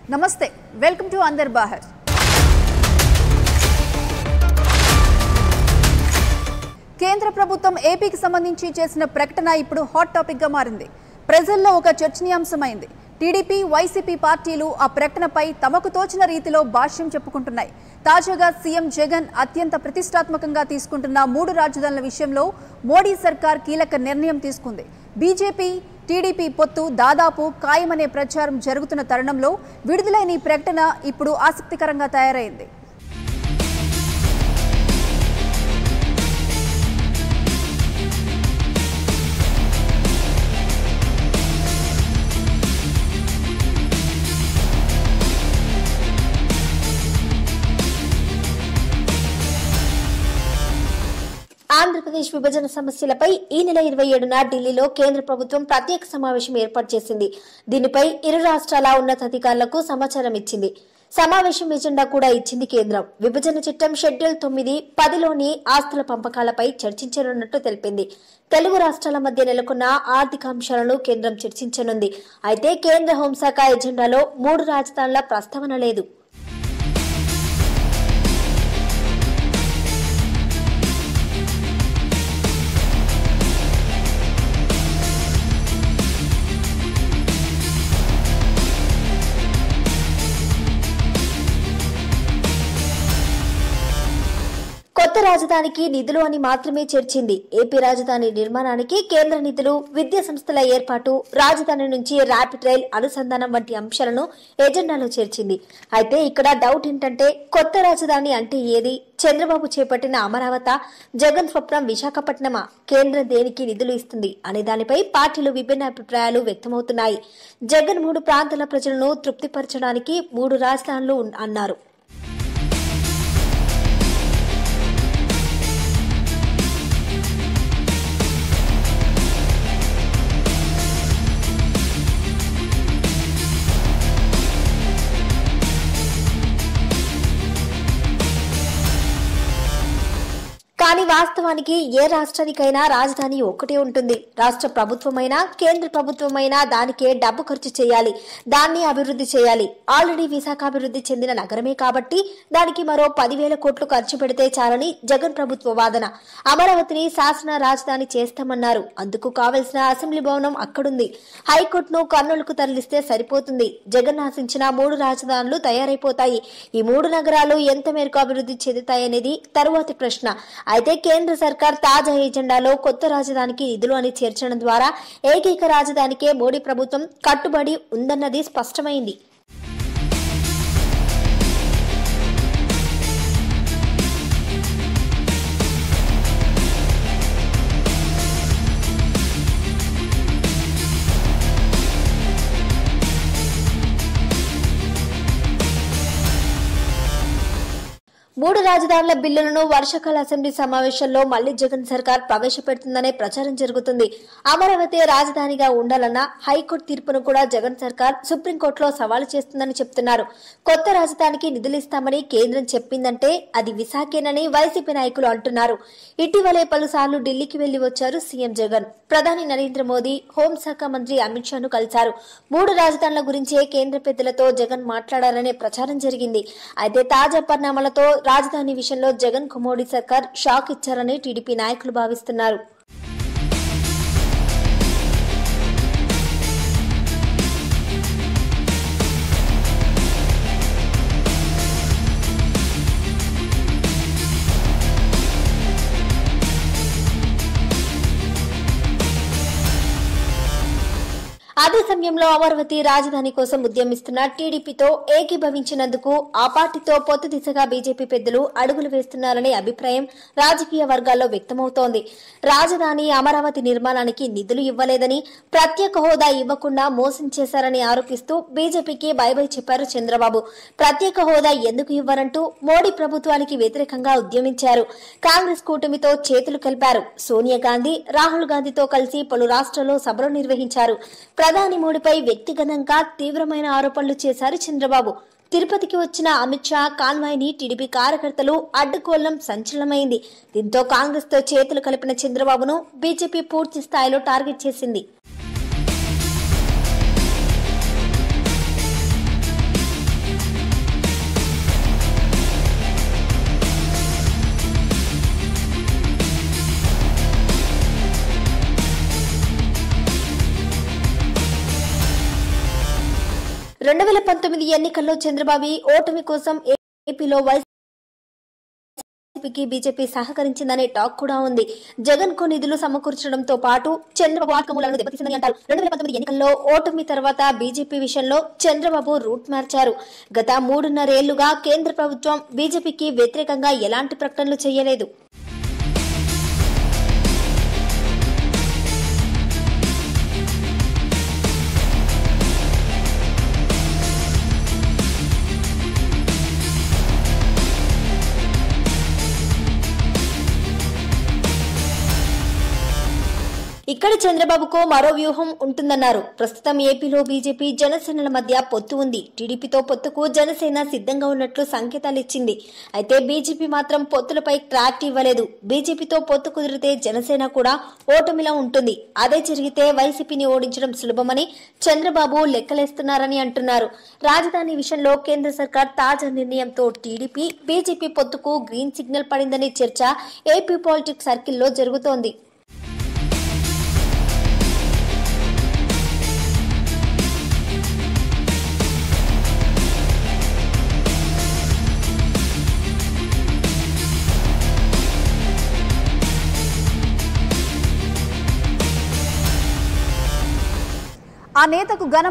నమస్తే welcome to another బాహర్ కేంద్ర ప్రభుత్వం ఏపీకి సంబంధించి చేసిన ప్రకటన ఇప్పుడు హాట్ టాపిక్ గా మారింది ప్రజల్లో ఒక చర్చనీయాంశమైంది టీడీపీ వైసీపీ పార్టీలు ఆ ప్రకటనపై తమకు తోచిన రీతిలో భాష్యం చెప్పుకుంటున్నాయి తాజాగా సీఎం జగన్ అత్యంత ప్రతిష్టాత్మకంగా తీసుకుంటున్న మూడు రాజధానుల విషయంలో మోడీ సర్కార్ కీలక నిర్ణయం తీసుకుంది బీజేపీ టీడీపీ పొత్తు దాదాపు ఖాయమనే ప్రచారం జరుగుతున్న తరుణంలో విడుదలైన ఈ ప్రకటన ఇప్పుడు ఆసక్తికరంగా తయారైంది ఆంధ్రప్రదేశ్ విభజన సమస్యలపై ఈ నెల ఇరవై ఏడున ఢిల్లీలో కేంద్ర ప్రభుత్వం ప్రత్యేక సమావేశం ఏర్పాటు చేసింది దీనిపై ఇరు రాష్ట్రాల ఉన్నతాధికారులకు సమాచారం ఇచ్చింది సమావేశం ఎజెండా కూడా ఇచ్చింది కేంద్రం విభజన చట్టం షెడ్యూల్ తొమ్మిది పదిలోని ఆస్తుల పంపకాలపై చర్చించనున్నట్టు తెలిపింది తెలుగు రాష్ట్రాల మధ్య నెలకొన్న ఆర్థిక అంశాలను కేంద్రం చర్చించనుంది అయితే కేంద్ర హోంశాఖ ఎజెండాలో మూడు రాజధానుల ప్రస్తావన లేదు కొత్త రాజధానికి నిధులు అని మాత్రమే చేర్చింది ఏపీ రాజధాని నిర్మాణానికి కేంద్ర నిధులు విద్యా సంస్థల ఏర్పాటు రాజధాని నుంచి ర్యాపిడ్ రైల్ అనుసంధానం వంటి అంశాలను ఎజెండాలో చేర్చింది అయితే ఇక్కడ డౌట్ ఏంటంటే కొత్త రాజధాని అంటే ఏది చంద్రబాబు చేపట్టిన అమరావత జగన్ స్వప్నం విశాఖపట్నమా కేంద్రం దేనికి నిధులు ఇస్తుంది అనే దానిపై పార్టీలు విభిన్న అభిప్రాయాలు వ్యక్తమవుతున్నాయి జగన్ మూడు ప్రాంతాల ప్రజలను తృప్తిపరచడానికి మూడు రాజధానులు ఉన్- అన్నారు కానీ వాస్తవానికి ఏ రాష్ట్రానికైనా రాజధాని ఒక్కటే ఉంటుంది రాష్ట్ర ప్రభుత్వమైనా కేంద్ర ప్రభుత్వమైనా దానికే డబ్బు ఖర్చు చేయాలి దాన్ని అభివృద్ధి చేయాలి ఆల్రెడీ విశాఖ అభివృద్ధి చెందిన నగరమే కాబట్టి దానికి మరో పదివేల కోట్లు ఖర్చు పెడితే చాలని జగన్ ప్రభుత్వ వాదన అమరావతిని శాసన రాజధాని చేస్తామన్నారు అందుకు కావలసిన అసెంబ్లీ భవనం అక్కడుంది హైకోర్టును కర్నూలుకు తరలిస్తే సరిపోతుంది జగన్ ఆశించిన మూడు రాజధానులు తయారైపోతాయి ఈ మూడు నగరాలు ఎంత మేరకు అభివృద్ధి చెందుతాయనేది తరువాతి ప్రశ్న అయితే కేంద్ర సర్కార్ తాజా ఎజెండాలో కొత్త రాజధానికి నిధులు అని చేర్చడం ద్వారా ఏకైక రాజధానికే మోడీ ప్రభుత్వం కట్టుబడి ఉందన్నది స్పష్టమైంది మూడు రాజధానుల బిల్లులను వర్షాకాల అసెంబ్లీ సమావేశంలో మళ్లీ జగన్ సర్కార్ ప్రవేశపెడుతుందనే ప్రచారం జరుగుతుంది అమరావతి రాజధానిగా ఉండాలన్న హైకోర్టు తీర్పును కూడా జగన్ సర్కార్ సుప్రీంకోర్టులో సవాలు చేస్తుందని చెప్తున్నారు కొత్త రాజధానికి నిధులిస్తామని కేంద్రం చెప్పిందంటే అది విశాఖేనని వైసీపీ నాయకులు అంటున్నారు ఇటీవలే పలుసార్లు ఢిల్లీకి వెళ్లి వచ్చారు సీఎం జగన్ ప్రధాని నరేంద్ర మోదీ హోంశాఖ మంత్రి అమిత్ షాను కలిశారు మూడు రాజధానుల గురించే కేంద్ర పెద్దలతో జగన్ మాట్లాడారనే ప్రచారం జరిగింది అయితే తాజా పరిణామాలతో రాజధాని విషయంలో జగన్ కు మోడీ సర్కార్ షాక్ ఇచ్చారని టీడీపీ నాయకులు భావిస్తున్నారు అదే సమయంలో అమరావతి రాజధాని కోసం ఉద్యమిస్తున్న టీడీపీతో ఏకీభవించినందుకు ఆ పార్టీతో పొత్తు దిశగా బీజేపీ పెద్దలు అడుగులు వేస్తున్నారనే అభిప్రాయం రాజకీయ వర్గాల్లో వ్యక్తమవుతోంది రాజధాని అమరావతి నిర్మాణానికి నిధులు ఇవ్వలేదని ప్రత్యేక హోదా ఇవ్వకుండా మోసం చేశారని ఆరోపిస్తూ బీజేపీకి బై బై చెప్పారు చంద్రబాబు ప్రత్యేక హోదా ఎందుకు ఇవ్వరంటూ మోడీ ప్రభుత్వానికి వ్యతిరేకంగా ఉద్యమించారు కాంగ్రెస్ కూటమితో చేతులు కలిపారు సోనియా గాంధీ రాహుల్ గాంధీతో కలిసి పలు రాష్ట్రాల్లో సభలు నిర్వహించారు ప్రధాని మోడీపై వ్యక్తిగతంగా తీవ్రమైన ఆరోపణలు చేశారు చంద్రబాబు తిరుపతికి వచ్చిన అమిత్ షా కాన్వాయ్ ని టీడీపీ కార్యకర్తలు అడ్డుకోవడం సంచలనమైంది దీంతో కాంగ్రెస్ తో చేతులు కలిపిన చంద్రబాబును బీజేపీ పూర్తి స్థాయిలో టార్గెట్ చేసింది రెండు వేల పంతొమ్మిది ఎన్నికల్లో చంద్రబాబు ఓటమి కోసం ఏపీలో వైసీపీకి బీజేపీ సహకరించిందనే టాక్ కూడా ఉంది జగన్ కు నిధులు సమకూర్చడంతో పాటు చంద్రబాబు ఆత్మమూలాలను దెబ్బతీసిందని అంటారు రెండు వేల పంతొమ్మిది ఎన్నికల్లో ఓటమి తర్వాత బీజేపీ విషయంలో చంద్రబాబు రూట్ మార్చారు గత మూడున్నరేళ్లుగా కేంద్ర ప్రభుత్వం బీజేపీకి వ్యతిరేకంగా ఎలాంటి ప్రకటనలు చేయలేదు ఇక్కడ చంద్రబాబుకు మరో వ్యూహం ఉంటుందన్నారు ప్రస్తుతం ఏపీలో బీజేపీ జనసేనల మధ్య పొత్తు ఉంది టీడీపీతో పొత్తుకు జనసేన సిద్ధంగా ఉన్నట్లు సంకేతాలు ఇచ్చింది అయితే బీజేపీ మాత్రం పొత్తులపై క్లారిటీ ఇవ్వలేదు బీజేపీతో పొత్తు కుదిరితే జనసేన కూడా ఓటమిలా ఉంటుంది అదే జరిగితే వైసీపీని ఓడించడం సులభమని చంద్రబాబు లెక్కలేస్తున్నారని అంటున్నారు రాజధాని విషయంలో కేంద్ర సర్కార్ తాజా నిర్ణయంతో టీడీపీ బీజేపీ పొత్తుకు గ్రీన్ సిగ్నల్ పడిందనే చర్చ ఏపీ పాలిటిక్స్ సర్కిల్లో జరుగుతోంది ఆ నేతకు ఘన